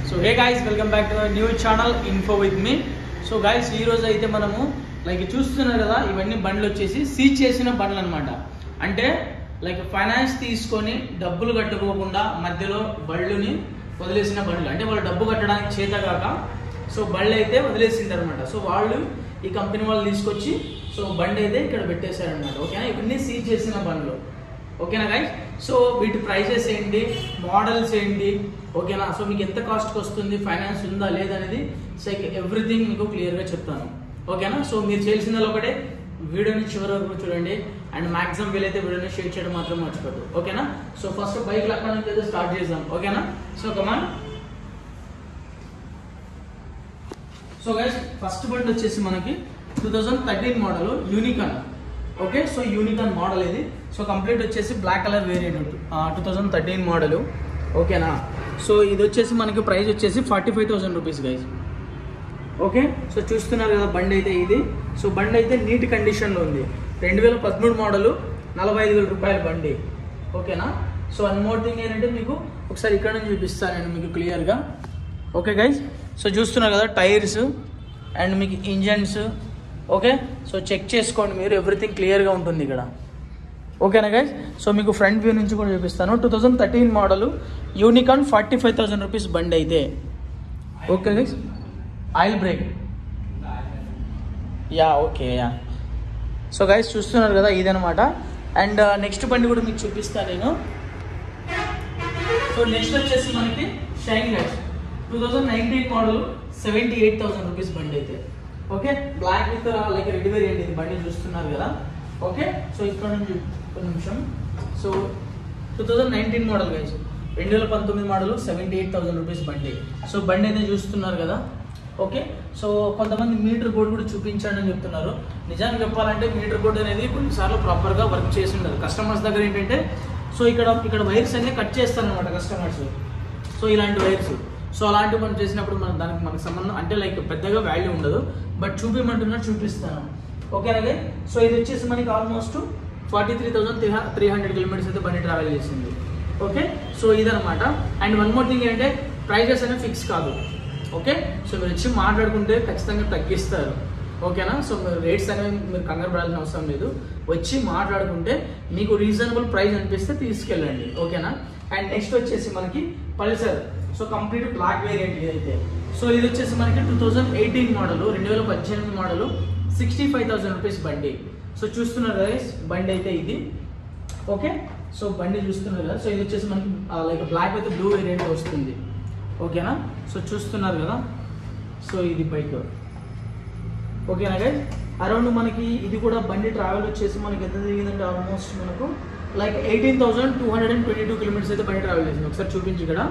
so hey guys welcome back to new channel info with me so guys ఈ రోజు అయితే మనము like చూస్తున్నారు కదా ఇవన్నీ బండ్లు వచ్చేసి సీజ్ చేసిన బండ్లు అనమాట అంటే లైక్ ఫైనాన్స్ తీసుకొని డబ్బులు కట్టుకోకుండా మధ్యలో బళ్ళుని వదిలేసిన బండ్లు అంటే వాళ్ళు డబ్బు కట్టడానికి చేత కాక సో బళ్ళు అయితే వదిలేసింటారు అనమాట సో వాళ్ళు ఈ కంపెనీ వాళ్ళు తీసుకొచ్చి సో బండి అయితే ఇక్కడ పెట్టేశారనమాట ఓకేనా ఇవన్నీ సీజ్ చేసిన బండ్లు ఓకేనా గైస్ సో వీటి ప్రైజెస్ ఏంటి మోడల్స్ ఏంటి ఓకేనా సో మీకు ఎంత కాస్ట్కి వస్తుంది ఫైనాన్స్ ఉందా లేదనేది సో ఎవ్రీథింగ్ మీకు క్లియర్గా చెప్తాను ఓకేనా సో మీరు చేయాల్సింది ఒకటే వీడియోని చివరి వరకు చూడండి అండ్ మాక్సిమం వీలైతే వీడియోని షేర్ చేయడం మాత్రం మర్చిపోద్దు ఓకేనా సో ఫస్ట్ బైక్ లెక్క నుంచి అయితే స్టార్ట్ చేద్దాం ఓకేనా so come on so guys first బండి వచ్చేసి మనకి two thousand thirteen model unicorn okay so unicorn model ఇది సో కంప్లీట్ వచ్చేసి black colour variant two thousand thirteen model ఓకేనా సో ఇది వచ్చేసి మనకి ప్రైస్ వచ్చేసి forty five thousand rupees guys okay so చూస్తున్నారు కదా బండి అయితే ఇది సో బండి అయితే నీట్ కండిషన్లో ఉంది రెండు వేల పదమూడు మోడలు నలభై ఐదు వేల రూపాయల బండి ఓకేనా సో వన్ మోర్ థింగ్ ఏంటంటే మీకు ఒకసారి ఇక్కడ నుంచి చూపిస్తాను నేను మీకు క్లియర్గా ఓకే గైజ్ సో చూస్తున్నారు కదా టైర్స్ అండ్ మీకు ఇంజన్స్ ఓకే సో చెక్ చేసుకోండి మీరు ఎవ్రీథింగ్ క్లియర్గా ఉంటుంది ఇక్కడ ఓకేనా గైజ్ సో మీకు ఫ్రంట్ వ్యూ నుంచి కూడా చూపిస్తాను two thousand thirteen model unicorn forty five thousand rupees బండి అయితే okay guys oil brake yeah okay yeah so guys చూస్తున్నారు కదా ఇదనమాట అండ్ నెక్స్ట్ బండి కూడా మీకు చూపిస్తాను నేను సో నెక్స్ట్ వచ్చేసి మనకి Shine guys two thousand nineteen model seventy eight thousand rupees బండి అయితే okay black with like red variant ఇది బండి చూస్తున్నారు కదా ఓకే సో ఇక్కడ నుంచి ఒక నిమిషం so two thousand nineteen model guys రెండు వేల పంతొమ్మిది model seventy eight thousand rupees బండి సో బండి అయితే చూస్తున్నారు కదా ఓకే సో కొంతమంది మీటర్ బోర్డు కూడా చూపించండి అని చెప్తున్నారు నిజానికి చెప్పాలంటే మీటర్ బోర్డు అనేది కొన్నిసార్లు ప్రాపర్గా వర్క్ చేసి ఉండదు కస్టమర్స్ దగ్గర ఏంటంటే సో ఇక్కడ ఇక్కడ వైర్స్ అన్ని కట్ చేస్తారనమాట కస్టమర్స్ సో ఇలాంటి వైర్స్ సో అలాంటివి మనం చేసినప్పుడు మనం దానికి మనకు సంబంధం అంటే లైక్ పెద్దగా వాల్యూ ఉండదు బట్ చూపించమంటున్నా చూపిస్తాను ఓకేనా సో ఇది వచ్చేసి మనకి almost forty three thousand three three hundred kilometres అయితే బండి ట్రావెల్ చేసింది ఓకే సో ఇదనమాట అండ్ వన్ మోర్ థింగ్ ఏంటంటే ప్రైజెస్ అనేవి ఫిక్స్ కాదు ఓకే సో మీరు వచ్చి మాట్లాడుకుంటే ఖచ్చితంగా తగ్గిస్తారు ఓకేనా సో మీరు రేట్స్ అనేవి మీరు కంగారు పడాల్సిన అవసరం లేదు వచ్చి మాట్లాడుకుంటే మీకు రీజనబుల్ ప్రైస్ అనిపిస్తే తీసుకెళ్ళండి ఓకేనా అండ్ నెక్స్ట్ వచ్చేసి మనకి Pulsar so complete black variant ఇదైతే సో ఇది వచ్చేసి మనకి టూ థౌజండ్ ఎయిటీన్ మోడల్ రెండు వేల పద్దెనిమిది model sixty five thousand rupees బండి సో చూస్తున్నారు కదా guys, బండి అయితే ఇది ఓకే సో బండి చూస్తున్నారు కదా సో ఇది వచ్చేసి మనకి like black with blue variant వస్తుంది ఓకేనా సో చూస్తున్నారు కదా సో ఇది బైక్ ఓకేనా గైస్ అరౌండ్ మనకి ఇది కూడా బండి ట్రావెల్ వచ్చేసి మనకి ఎంత తిరిగిందంటే ఆల్మోస్ట్ మనకు like eighteen thousand two hundred and twenty two kilometres అయితే బండి ట్రావెల్ చేసింది ఒకసారి చూపించి ఇక్కడ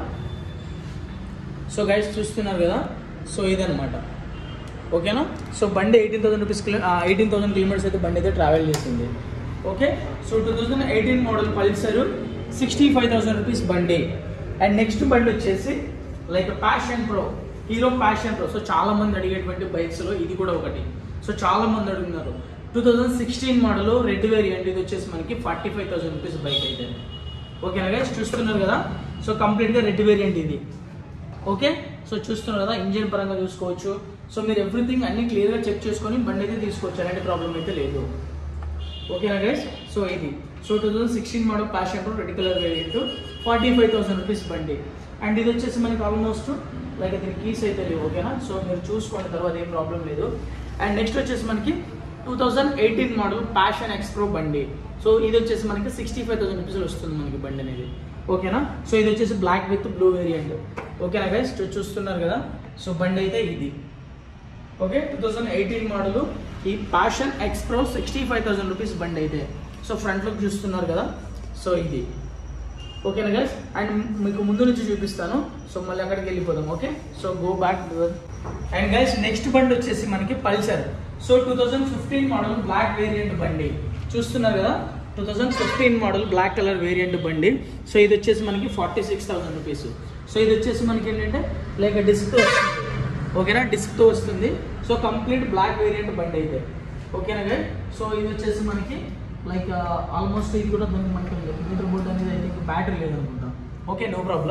సో గైస్ చూస్తున్నారు కదా సో ఇదనమాట ఓకేనా సో బండి eighteen thousand rupees kilo eighteen thousand kilometres అయితే బండి అయితే ట్రావెల్ చేసింది okay so two thousand eighteen model Pulsar sixty five thousand rupees బండి అండ్ నెక్స్ట్ బండి వచ్చేసి like Passion Pro Hero Passion Pro so చాలా మంది అడిగేటువంటి బైక్స్లో ఇది కూడా ఒకటి సో చాలా మంది అడుగుతున్నారు two thousand sixteen model red variant ఇది వచ్చేసి మనకి forty five thousand rupees bike అయితే ఓకేనా గైస్ చూస్తున్నారు కదా సో కంప్లీట్గా రెడ్ వేరియంట్ ఇది ఓకే సో చూస్తున్నారు కదా ఇంజిన్ పరంగా చూసుకోవచ్చు సో మీరు ఎవ్రీథింగ్ అన్ని క్లియర్గా చెక్ చేసుకొని బండి అయితే తీసుకోవచ్చు ఎలాంటి ప్రాబ్లం అయితే లేదు ఓకేనా గైస్ సో ఇది so two thousand sixteen model Passion Pro red colour variant forty five thousand rupees బండి అండ్ ఇది వచ్చేసి మనకి ఆల్మోస్ట్ లైక్ దీని కీస్ అయితే లేవు ఓకేనా సో మీరు చూసుకోండి తర్వాత ఏం ప్రాబ్లం లేదు అండ్ నెక్స్ట్ వచ్చేసి మనకి two thousand eighteen model Passion XPro బండి సో ఇది వచ్చేసి మనకి సిక్స్టీ ఫైవ్ థౌసండ్ రూపీస్ వస్తుంది మనకి బండి అనేది ఓకేనా సో ఇది వచ్చేసి బ్లాక్ విత్ బ్లూ వేరియంట్ ఓకేనా గైస్ చూస్తున్నారు కదా సో బండి అయితే ఇది okay two thousand eighteen model ఈ Passion XPro sixty five thousand rupees బండి అయితే సో ఫ్రంట్ లుక్ చూస్తున్నారు కదా సో ఇది ఓకేనా గైస్ అండ్ మీకు ముందు నుంచి చూపిస్తాను సో మళ్ళీ అక్కడికి వెళ్ళిపోదాం okay so go back and guys next బండి వచ్చేసి మనకి Pulsar so two thousand fifteen model black variant బండి చూస్తున్నారు కదా two thousand fifteen model black colour variant బండి సో ఇది వచ్చేసి మనకి forty six thousand rupees so ఇది వచ్చేసి మనకి ఏంటంటే లైక్ డిస్క్ వస్తుంది ఓకేనా డిస్క్తో వస్తుంది సో కంప్లీట్ బ్లాక్ వేరియంట్ బండి అయితే ఓకేనా గైడ్ సో ఇది వచ్చేసి మనకి లైక్ ఆల్మోస్ట్ ఇది కూడా దానికి మనకి మీటర్ బోర్డ్ అనేది ఐ థింక్ బ్యాటరీ లేదనుకుంటా ఓకే నో ప్రాబ్లం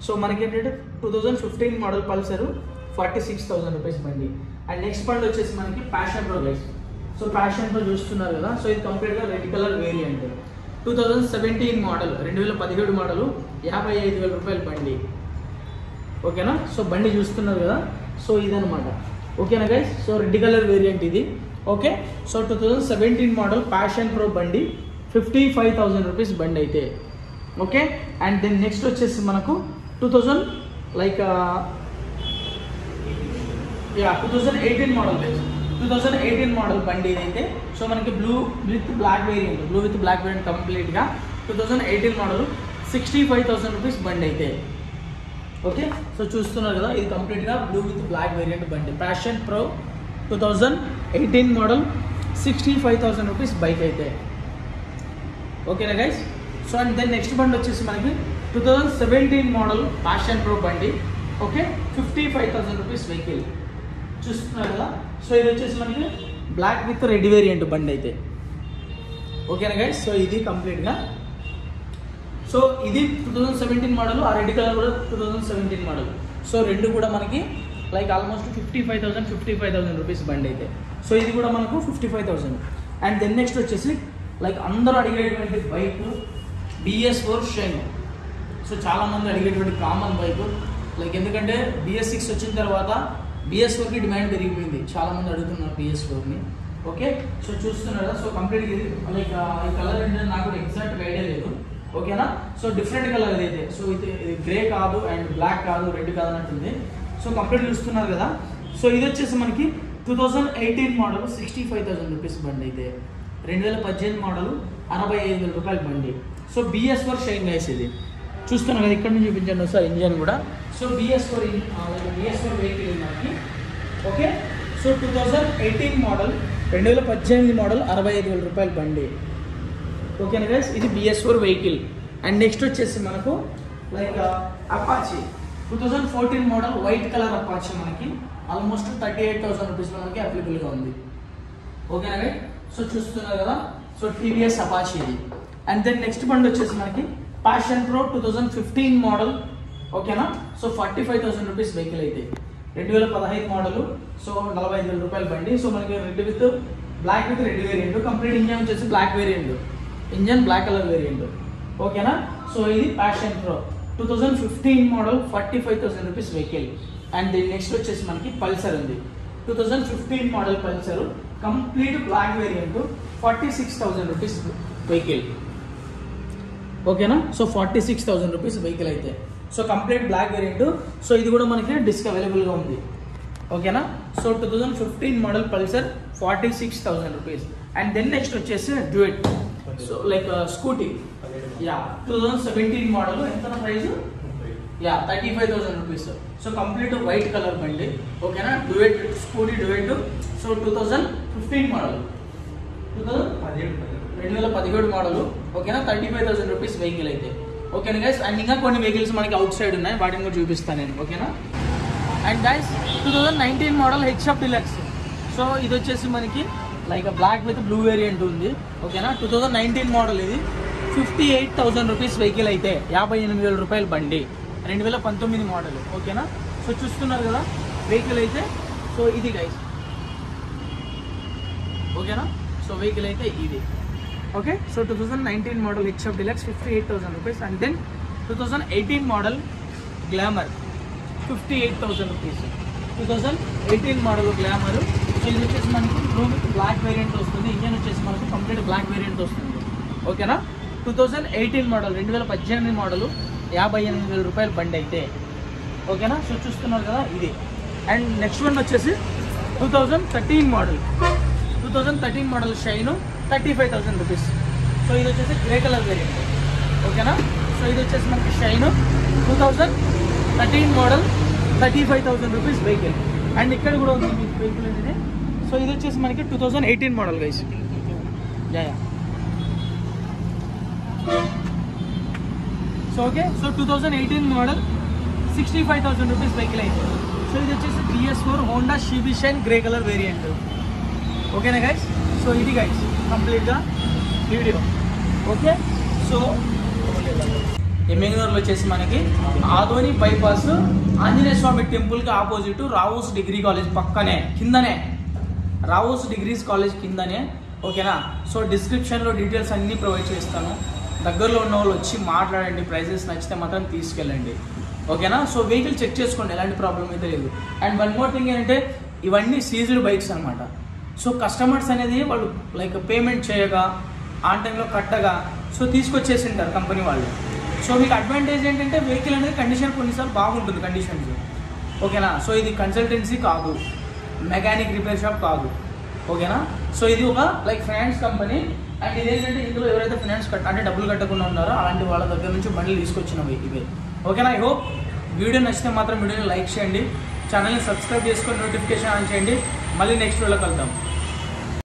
సో మనకి ఏంటంటే two thousand fifteen model Pulsar forty six thousand rupees బండి అండ్ నెక్స్ట్ బండి వచ్చేసి మనకి Passion Pro guys so Passion Pro చూస్తున్నారు కదా సో ఇది కంప్లీట్గా red colour variant two thousand seventeen model రెండు వేల పదిహేడు మోడల్ యాభై ఐదు వేల రూపాయల బండి ఓకేనా సో బండి చూస్తున్నారు కదా సో ఇదనమాట ఓకేనా guys so red colour variant ఇది okay so two thousand seventeen model Passion Pro బండి ఫిఫ్టీ ఫైవ్ థౌజండ్ రూపీస్ బండి అయితే ఓకే అండ్ దెన్ నెక్స్ట్ వచ్చేసి మనకు two thousand like yeah two thousand eighteen model two thousand eighteen model బండి ఇదైతే so మనకి blue with black variant blue with black variant కంప్లీట్గా two thousand eighteen model sixty five thousand rupees బండి అయితే okay so చూస్తున్నారు కదా ఇది కంప్లీట్గా బ్లూ విత్ బ్లాక్ వేరియంట్ బండి Passion Pro two thousand eighteen model sixty five thousand rupees bike అయితే ఓకేనా guys so and then next బండి వచ్చేసి మనకి two thousand seventeen model Passion Pro బండి okay fifty five thousand rupees vehicle చూస్తున్నారు కదా so ఇది వచ్చేసి మనకి బ్లాక్ విత్ రెడ్ వేరియంట్ బండి అయితే ఓకేనా గైస్ సో ఇది కంప్లీట్గా సో ఇది టూ థౌజండ్ సెవెంటీన్ మోడల్ ఆ రెడ్ కలర్ కూడా two thousand seventeen model so రెండు కూడా మనకి like almost fifty five thousand fifty five thousand rupees బండి అయితే సో ఇది కూడా మనకు fifty five thousand and then next వచ్చేసి లైక్ అందరూ అడిగేటువంటి bike BS four Shine so చాలా మంది అడిగేటువంటి కామన్ బైక్ లైక్ ఎందుకంటే బిఎస్ సిక్స్ వచ్చిన తర్వాత బిఎస్ ఫోర్కి డిమాండ్ పెరిగిపోయింది చాలా మంది అడుగుతున్నారు బిఎస్ ఫోర్ని ఓకే సో చూస్తున్నారు కదా సో కంప్లీట్ ఇది లైక్ ఈ కలర్ ఏంటంటే నాకు కూడా ఎగ్జాక్ట్ ఐడియా లేదు ఓకేనా సో డిఫరెంట్ కలర్ ఇదైతే సో ఇది ఇది గ్రే కాదు అండ్ బ్లాక్ కాదు రెడ్ కాదు అన్నట్టుంది సో కంప్లీట్ చూస్తున్నారు కదా సో ఇది వచ్చేసి మనకి two thousand eighteen model sixty five thousand rupees బండి అయితే రెండు వేల పద్దెనిమిది మోడల్ అరవై ఐదు వేల రూపాయల బండి so BS four Shine guys ఇది చూస్తున్నాం కదా ఇక్కడ నుంచి చూపించండి ఒకసారి ఇంజన్ కూడా so BS four BS four vehicle మనకి okay so two thousand eighteen model రెండు వేల పద్దెనిమిది మోడల్ అరవై ఐదు వేల రూపాయల బండి ఓకేనా గైస్ ఇది BS four vehicle and next వచ్చేసి మనకు like Apache two thousand fourteen model white colour Apache మనకి ఆల్మోస్ట్ థర్టీ ఎయిట్ థౌసండ్ రూపీస్లో మనకి అవైలబుల్గా ఉంది ఓకేనా గైస్ సో చూస్తున్నారు కదా సో టీవీఎస్ అపాచీ ఇది అండ్ దెన్ నెక్స్ట్ బండి వచ్చేసి మనకి Passion Pro two thousand fifteen model ఓకేనా so forty five thousand rupees vehicle అయితే రెండు వేల పదహైదు మోడల్ సో నలభై ఐదు వేల రూపాయల బండి సో మనకి red with black with red variant complete engine వచ్చేసి black variant engine black colour variant ఓకేనా సో ఇది Passion Pro two thousand fifteen model forty five thousand rupees vehicle and దీని నెక్స్ట్ వచ్చేసి మనకి పల్సర్ ఉంది two thousand fifteen model Pulsar complete black variant forty six thousand rupees vehicle ఓకేనా so forty six thousand rupees vehicle అయితే so complete black variant so ఇది కూడా మనకి disc అవైలబుల్గా ఉంది ఓకేనా so two thousand fifteen model Pulsar forty six thousand rupees and then next వచ్చేసి Duet so like Scooty yeah two thousand seventeen model ఎంత price yeah thirty five thousand rupees so complete white colour బండి ఓకేనా Duet Scooty Duet so two thousand fifteen model two thousand రెండు వేల పదిహేడు model ఓకేనా thirty five thousand rupees vehicle అయితే ఓకేనా guys and ఇంకా కొన్ని వెహికల్స్ మనకి అవుట్ సైడ్ ఉన్నాయి వాటిని కూడా చూపిస్తాను నేను ఓకేనా and guys two thousand nineteen model HF Deluxe so ఇది వచ్చేసి మనకి like black with blue variant ఉంది ఓకేనా టూ థౌజండ్ నైన్టీన్ మోడల్ ఇది fifty eight thousand rupees vehicle అయితే యాభై ఎనిమిది వేల రూపాయల బండి రెండు వేల పంతొమ్మిది మోడల్ ఓకేనా సో చూస్తున్నారు కదా వెహికల్ అయితే సో ఇది గైస్ ఓకేనా సో వెహికల్ అయితే ఇది okay so two thousand nineteen model HF Deluxe fifty eight thousand rupees and then two thousand eighteen model Glamour fifty eight thousand rupees two thousand eighteen model Glamour so ఇది వచ్చేసి మనకి blue with black variant వస్తుంది engine వచ్చేసి మనకి complete black variant వస్తుంది ఓకేనా two thousand eighteen model రెండు వేల పద్దెనిమిది మోడల్ యాభై ఎనిమిది వేల రూపాయల బండి అయితే ఓకేనా సో చూస్తున్నారు కదా ఇది అండ్ నెక్స్ట్ వన్ వచ్చేసి two thousand thirteen model two thousand thirteen model Shine thirty five thousand rupees so ఇది వచ్చేసి గ్రే కలర్ వేరియంట్ ఓకేనా సో ఇది వచ్చేసి మనకి Shine two thousand thirteen model thirty five thousand rupees vehicle and ఇక్కడ కూడా ఉంది మీకు వెహికల్ అనేది సో ఇది వచ్చేసి మనకి two thousand eighteen model guys yeah so okay so two thousand eighteen model sixty five thousand rupees vehicle అయితే so ఇది వచ్చేసి BS four Honda CB Shine grey colour variant ఓకేనా గైస్ సో ఇది guys కంప్లీట్గా video okay so ఎమ్మెగనూరులో వచ్చేసి మనకి Adoni bypass Anjaneya స్వామి టెంపుల్కి ఆపోజిట్ రావుస్ డిగ్రీ కాలేజ్ పక్కనే కిందనే రావుస్ డిగ్రీస్ కాలేజ్ కిందనే ఓకేనా సో డిస్క్రిప్షన్లో డీటెయిల్స్ అన్నీ ప్రొవైడ్ చేస్తాను దగ్గరలో ఉన్న వాళ్ళు వచ్చి మాట్లాడండి ప్రైజెస్ నచ్చితే మాత్రం తీసుకెళ్ళండి ఓకేనా సో వెహికల్ చెక్ చేసుకోండి ఎలాంటి ప్రాబ్లం అయితే లేదు అండ్ వన్ మోర్ థింగ్ ఏంటంటే ఇవన్నీ సీజ్డ్ బైక్స్ అనమాట సో కస్టమర్స్ అనేది వాళ్ళు లైక్ పేమెంట్ చేయగా ఆన్ టైంలో కట్టగా సో తీసుకొచ్చేసి ఉంటారు కంపెనీ వాళ్ళు సో మీకు అడ్వాంటేజ్ ఏంటంటే వెహికల్ అనేది కండిషన్ కొన్నిసార్లు బాగుంటుంది కండిషన్స్ ఓకేనా సో ఇది కన్సల్టెన్సీ కాదు మెకానిక్ రిపేర్ షాప్ కాదు ఓకేనా సో ఇది ఒక లైక్ ఫైనాన్స్ కంపెనీ అండ్ ఇదేంటంటే ఇందులో ఎవరైతే ఫైనాన్స్ కట్ట అంటే డబ్బులు కట్టకుండా ఉన్నారో అలాంటి వాళ్ళ దగ్గర నుంచి బండ్లు తీసుకొచ్చినవి ఇవే ఓకేనా ఐ హోప్ వీడియో నచ్చితే మాత్రం వీడియోని లైక్ చేయండి ఛానల్ని సబ్స్క్రైబ్ చేసుకొని నోటిఫికేషన్ ఆన్ చేయండి మళ్ళీ నెక్స్ట్ వీడియోలో కలుద్దాం